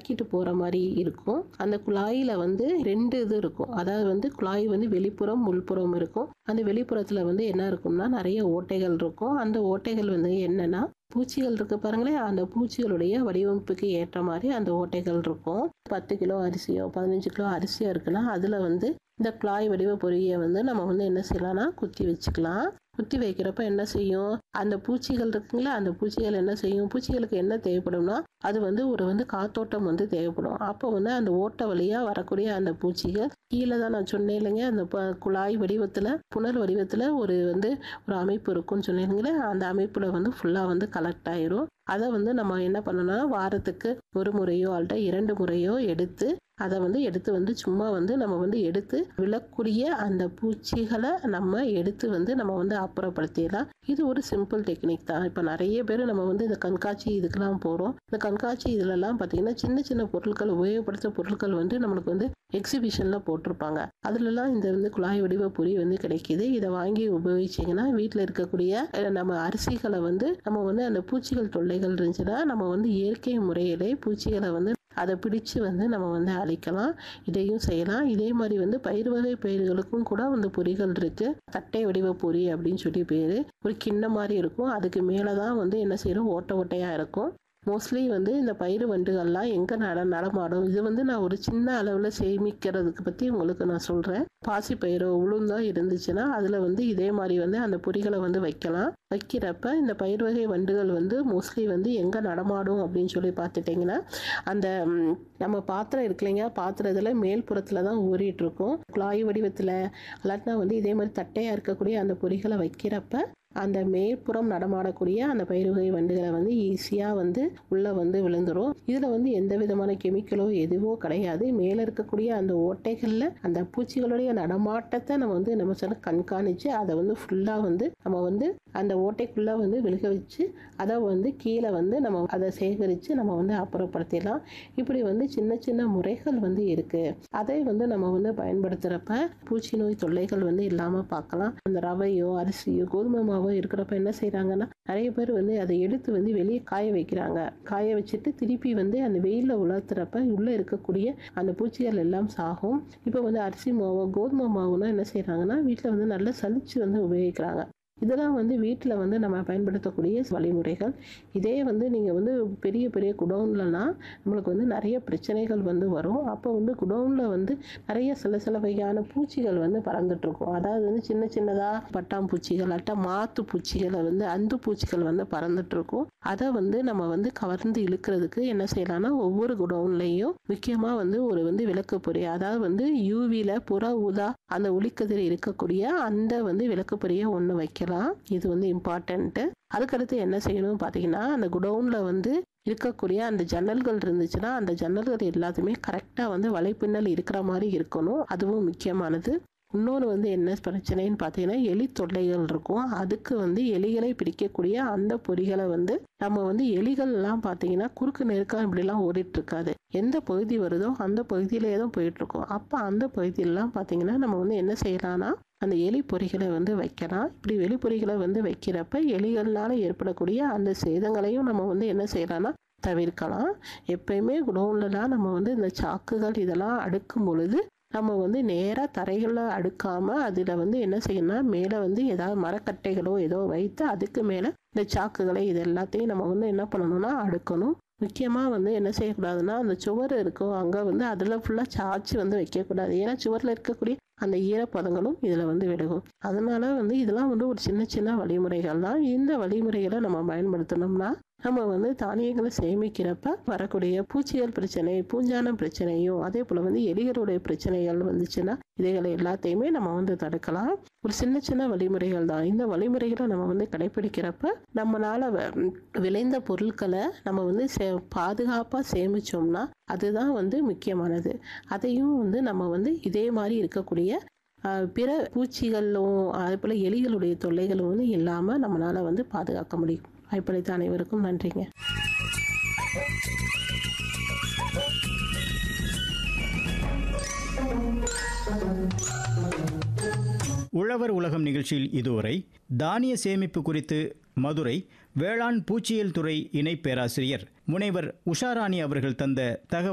இறக்கிட்டு போகிற மாதிரி இருக்கும் அந்த குழாயில் வந்து ரெண்டு இது இருக்கும் அதாவது வந்து குழாய் வந்து வெளிப்புறம் உள்புறம் இருக்கும் அந்த வெளிப்புறத்தில் வந்து என்ன இருக்கும்னா நிறைய ஓட்டைகள் இருக்கும் அந்த ஓட்டைகள் வந்து என்னன்னா பூச்சிகள் இருக்கு பாருங்களேன் அந்த பூச்சிகளுடைய வடிவமைப்புக்கு ஏற்ற மாதிரி அந்த ஓட்டைகள் இருக்கும் பத்து கிலோ அரிசியோ பதினஞ்சு கிலோ அரிசியோ இருக்குன்னா அதில் வந்து இந்த குழாய் வடிவ பொறியை வந்து நம்ம வந்து என்ன செய்யலாம்னா குத்தி வச்சுக்கலாம் குத்தி வைக்கிறப்ப என்ன செய்யும் அந்த பூச்சிகள் இருக்குங்களா அந்த பூச்சிகள் என்ன செய்யும் பூச்சிகளுக்கு என்ன தேவைப்படும்னா அது வந்து ஒரு வந்து காத்தோட்டம் வந்து தேவைப்படும் அப்போ வந்து அந்த ஓட்டை வழியாக வரக்கூடிய அந்த பூச்சிகள் கீழே தான் நான் சொன்னேன் இல்லைங்க அந்த ப- குழாய் வடிவத்தில் புனல் வடிவத்தில் ஒரு வந்து ஒரு அமைப்பு இருக்கும்னு சொன்னீங்களே அந்த அமைப்பில் வந்து ஃபுல்லாக வந்து கலெக்ட் ஆயிரும் அதை வந்து நம்ம என்ன பண்ணணும்னா வாரத்துக்கு ஒரு முறையோ அல்லது இரண்டு முறையோ எடுத்து அதை வந்து எடுத்து வந்து சும்மா வந்து நம்ம வந்து எடுத்து விழக்கூடிய அந்த பூச்சிகளை நம்ம எடுத்து வந்து நம்ம வந்து அப்புறப்படுத்திடலாம் இது ஒரு சிம்பிள் டெக்னிக் தான் இப்போ நிறைய பேர் நம்ம வந்து இந்த கண்காட்சி இதுக்கெல்லாம் போகிறோம் இந்த கண்காட்சி இதுலலாம் பார்த்தீங்கன்னா சின்ன சின்ன பொருட்கள் உபயோகப்படுத்த பொருட்கள் வந்து நம்மளுக்கு வந்து எக்ஸிபிஷனில் போட்டிருப்பாங்க அதுலலாம் இந்த வந்து குழாய் வடிவ பொறி வந்து கிடைக்கிது இதை வாங்கி உபயோகிச்சிங்கன்னா வீட்டில் இருக்கக்கூடிய அஹ், நம்ம அரிசிகளை வந்து நம்ம வந்து அந்த பூச்சிகள் தொல்லைகள் இருந்துச்சுன்னா நம்ம வந்து இயற்கை முறையிலே பூச்சிகளை வந்து அதை பிடிச்சு வந்து நம்ம வந்து அழிக்கலாம் இதையும் செய்யலாம் இதே மாதிரி வந்து பயிர் வகை பயிர்களுக்கும் கூட வந்து பொறிகள் இருக்கு தட்டை வடிவ பொறி அப்படின்னு சொல்லி பேரு ஒரு கிண்ண மாதிரி இருக்கும் அதுக்கு மேலே தான் வந்து என்ன செய்யணும் ஓட்டை ஓட்டையா இருக்கும் மோஸ்ட்லி வந்து இந்த பயிர் வண்டுகள்லாம் எங்கே நட நடமாடும் இது வந்து நான் ஒரு சின்ன அளவில் சேமிக்கிறதுக்கு பற்றி உங்களுக்கு நான் சொல்கிறேன் பாசி பயிரோ உளுந்தோ இருந்துச்சுன்னா அதில் வந்து இதே மாதிரி வந்து அந்த பொறிகளை வந்து வைக்கலாம் வைக்கிறப்ப இந்த பயிர் வகை வண்டுகள் வந்து மோஸ்ட்லி வந்து எங்கே நடமாடும் அப்படின்னு சொல்லி பார்த்துட்டிங்கன்னா அந்த ம், நம்ம பாத்திரம் இருக்கு இல்லைங்க பாத்திரத்தில் மேல் புறத்தில் தான் ஊறிட்டு இருக்கும் குழாய் வடிவத்தில் இல்லாட்டினா வந்து இதே மாதிரி தட்டையாக இருக்கக்கூடிய அந்த பொறிகளை வைக்கிறப்ப அந்த மேற்புறம் நடமாடக்கூடிய அந்த பயிர் வகை வண்டுகளை வந்து ஈஸியாக வந்து உள்ளே வந்து விழுந்துரும் இதில் வந்து எந்த விதமான கெமிக்கலோ எதுவோ கிடையாது மேலே இருக்கக்கூடிய அந்த ஓட்டைகளில் அந்த பூச்சிகளுடைய நடமாட்டத்தை நம்ம வந்து நம்ம சொல்ல கண்காணித்து அதை வந்து ஃபுல்லாக வந்து நம்ம வந்து அந்த ஓட்டைக்குள்ளே வந்து விழுக வச்சு அதை வந்து கீழே வந்து நம்ம அதை சேகரித்து நம்ம வந்து அப்புறப்படுத்திடலாம் இப்படி வந்து சின்ன சின்ன முறைகள் வந்து இருக்குது அதை வந்து நம்ம வந்து பயன்படுத்துகிறப்ப பூச்சி நோய் தொல்லைகள் வந்து இல்லாமல் பார்க்கலாம் அந்த ரவையோ அரிசியோ கோதுமை மாவோ இருக்கிறப்ப என்ன செய்கிறாங்கன்னா நிறைய பேர் வந்து அதை எடுத்து வந்து வெளியே காய வைக்கிறாங்க காய வச்சுட்டு திருப்பி வந்து அந்த வெயிலில் உலர்த்துறப்ப உள்ளே இருக்கக்கூடிய அந்த பூச்சிகள் எல்லாம் சாகும் இப்போ வந்து அரிசி மாவோ கோதுமை மாவுனா என்ன செய்கிறாங்கன்னா வீட்டில் வந்து நல்லா சலிச்சு வந்து உபயோகிக்கிறாங்க இதெல்லாம் வந்து வீட்டில் வந்து நம்ம பயன்படுத்தக்கூடிய வழிமுறைகள் இதே வந்து நீங்கள் வந்து பெரிய பெரிய குடோன்லலாம் நம்மளுக்கு வந்து நிறைய பிரச்சனைகள் வந்து வரும் அப்போ வந்து குடோனில் வந்து நிறைய சில சில வகையான பூச்சிகள் வந்து பறந்துட்டு இருக்கும் அதாவது வந்து சின்ன சின்னதாக பட்டாம்பூச்சிகள் அட்டா மாத்து பூச்சிகளை வந்து அந்து பூச்சிகள் வந்து பறந்துட்டு இருக்கும் அதை வந்து நம்ம வந்து கவர்ந்து இழுக்கிறதுக்கு என்ன செய்யலாம்னா ஒவ்வொரு குடோன்லேயும் முக்கியமாக வந்து ஒரு வந்து விளக்கு பொறி அதாவது வந்து யூவியில் புற ஊதா அந்த ஒளிக்கதிர் இருக்கக்கூடிய அந்த வந்து விளக்கு பொறியை ஒன்று வைக்கலாம் இது வந்து இம்பார்ட்டண்ட்டு அதுக்கடுத்து என்ன செய்யணும் பார்த்தீங்கன்னா அந்த குடோனில் வந்து இருக்கக்கூடிய அந்த ஜன்னல்கள் இருந்துச்சுன்னா அந்த ஜன்னல்கள் எல்லாத்துமே கரெக்டாக வந்து வலைப்பின்னல் இருக்கிற மாதிரி இருக்கணும் அதுவும் முக்கியமானது இன்னொன்று வந்து என்ன பிரச்சனைன்னு பார்த்தீங்கன்னா எலி தொல்லைகள் இருக்கும் அதுக்கு வந்து எலிகளை பிடிக்கக்கூடிய அந்த பொறிகளை வந்து நம்ம வந்து எலிகள்லாம் பார்த்தீங்கன்னா குறுக்கு நெருக்கம் இப்படிலாம் ஓடிட்டு இருக்காது எந்த பகுதி வருதோ அந்த பகுதியிலே தான் போயிட்டு இருக்கும் அப்போ அந்த பகுதியிலலாம் பார்த்தீங்கன்னா நம்ம வந்து என்ன செய்யலாம்னா அந்த எலி பொறிகளை வந்து வைக்கலாம் இப்படி எலி பொறிகளை வந்து வைக்கிறப்ப எலிகள்னால ஏற்படக்கூடிய அந்த சேதங்களையும் நம்ம வந்து என்ன செய்யலாம்னா தவிர்க்கலாம் எப்பயுமே குடோன்லலாம் நம்ம வந்து இந்த சாக்குகள் இதெல்லாம் அடுக்கும் பொழுது நம்ம வந்து நேராக தரைகளில் அடுக்காமல் அதில் வந்து என்ன செய்யணும்னா மேலே வந்து ஏதாவது மரக்கட்டைகளோ ஏதோ வைத்து அதுக்கு மேலே இந்த சாக்குகளை இது எல்லாத்தையும் நம்ம வந்து என்ன பண்ணணும்னா அடுக்கணும் முக்கியமாக வந்து என்ன செய்யக்கூடாதுன்னா அந்த சுவர் இருக்கும் அங்கே வந்து அதில் ஃபுல்லாக சாய்ச்சி வந்து வைக்கக்கூடாது ஏன்னா சுவரில் இருக்கக்கூடிய அந்த ஈரப்பதங்களும் இதில் வந்து விழுகும் அதனால வந்து இதெல்லாம் வந்து ஒரு சின்ன சின்ன வழிமுறைகள் தான் இந்த வழிமுறைகளை நம்ம பயன்படுத்தினோம்னா நம்ம வந்து தானியங்களை சேமிக்கிறப்ப வரக்கூடிய பூச்சிகள் பிரச்சனை பூஞ்சான பிரச்சனையும் அதே போல் வந்து எலிகளுடைய பிரச்சனைகள் வந்துச்சுன்னா இதைகளை எல்லாத்தையுமே நம்ம வந்து தடுக்கலாம் ஒரு சின்ன சின்ன வழிமுறைகள் தான் இந்த வழிமுறைகளை நம்ம வந்து கடைபிடிக்கிறப்ப நம்மளால வ- விளைந்த பொருட்களை நம்ம வந்து சே பாதுகாப்பாக சேமிச்சோம்னா அதுதான் வந்து முக்கியமானது அதையும் வந்து நம்ம வந்து இதே மாதிரி இருக்கக்கூடிய ஆஹ், பிற பூச்சிகளும் அதே போல் எலிகளுடைய தொல்லைகளும் வந்து இல்லாமல் நம்மளால் வந்து பாதுகாக்க முடியும் வாய்ப்பளித்த அனைவருக்கும் நன்றிங்க உழவர் உலகம் நிகழ்ச்சியில் இதுவரை தானிய சேமிப்பு குறித்து மதுரை வேளாண் பூச்சியியல் துறை இணை பேராசிரியர் முனைவர் உஷாராணி அவர்கள் தந்த தகவல்